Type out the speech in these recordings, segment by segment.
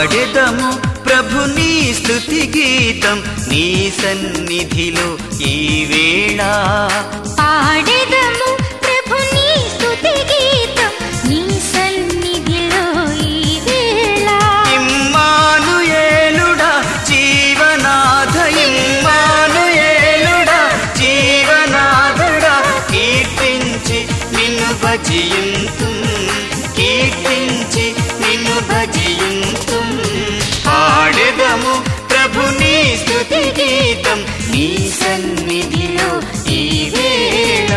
పాడెదము ప్రభుని స్తుతి గీతం నీ సన్నిధిలో ఈ వేళ పాడెదము ప్రభుని స్తుతి గీతం నీ సన్నిధిలో ఈ వేళ ఇమ్మానుయేలుడా జీవనాథ ఇమ్మానుయేలుడా జీవనాథుడా కీర్తించి నిన్ను భజియంతు కీర్తించి నిన్ను భజియంతు పాడెదము ప్రభుని స్తుతి గీతం నీ సన్నిధిలో ఈ వేళ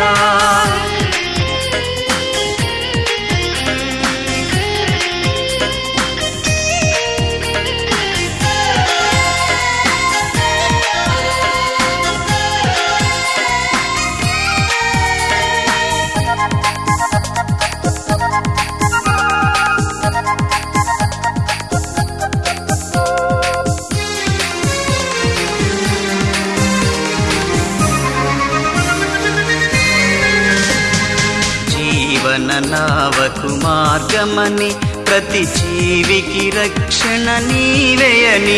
జీవన నావకు మార్గమని ప్రతి జీవికి రక్షణ నీవేయని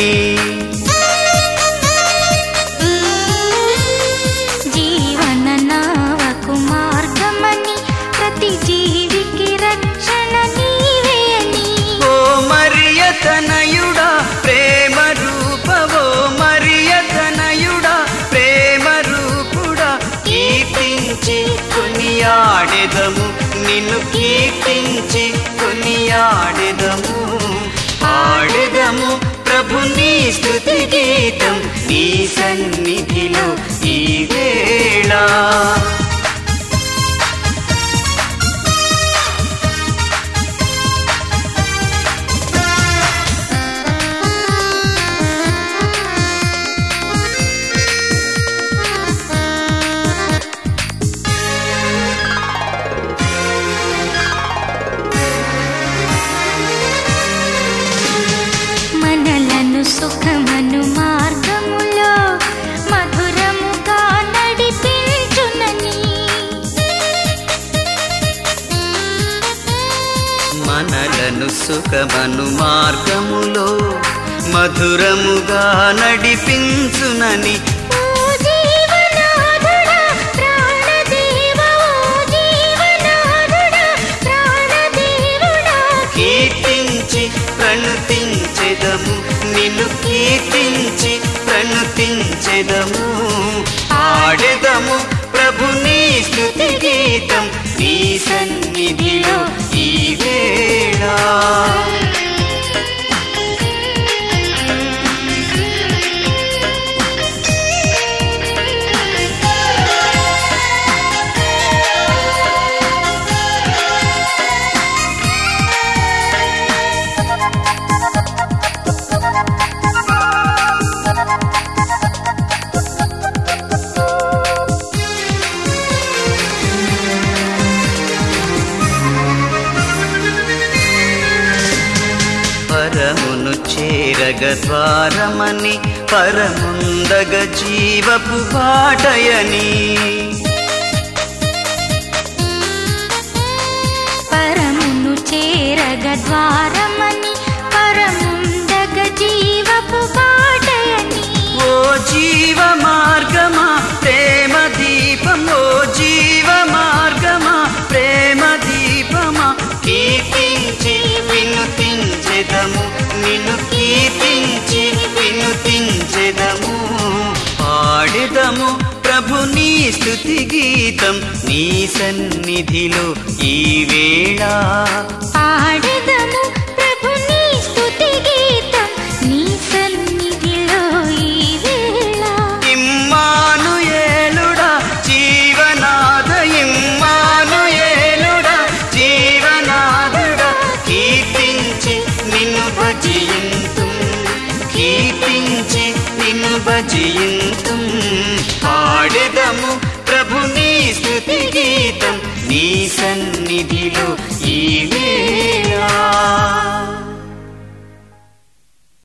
జీవన నావకు మార్గమని ప్రతి జీవికి రక్షణ నీవేని ఓ మరియ తనయుడా ప్రేమ రూపవో మరియ తనయుడా ప్రేమ రూపుడా కీర్తించి కొనియాడెదము నిన్ను కీర్తించి కొనియాడెదము ఆడెదము ప్రభుని స్తుతి గీతం నీ సన్నిధిలో ఈ వేళ మనలను సుఖమను మార్గములో మధురముగా నడిపించునని మనలను సుఖమను మార్గములో మధురముగా నడిపించునని ఓ జీవనాథుడా ప్రాణదేవా ఓ జీవనాథుడా ప్రాణదేవుడా కీర్తించి ప్రణుతించెదము నిన్ను కీర్తించి ప్రణుతించెదము ఆడెదము ప్రభుని స్తుతి గీతం నీ సన్నిధిలో ఈ వేళ పరమును చేరగ ద్వారమని పరముందగ జీవపు బాటయని పరమును చేరగ ద్వారమని పరముందగ జీవపు బాటయని ఓ జీవ మార్గమా ప్రేమ దీపం ఓ జీవ మార్గమా ప్రేమ దీపమా కీర్తించి వినుతించెదము నిన్ను కీర్తించి వినుతించెదము పాడెదము ప్రభుని స్తుతి గీతం నీ సన్నిధిలో ఈ వేళ పాడెదము ప్రభుని స్తుతి గీతం నీ సన్నిధిలో ఈ వేళ ఇమ్మానుయేలుడా జీవనాథ ఇమ్మానుయేలుడా జీవనాథుడా కీర్తించి నిన్ను భజియంతు కీర్తించి నిన్ను భజియంతు పాడెదము ప్రభుని స్తుతి గీతం నీ సన్నిధిలో ఈ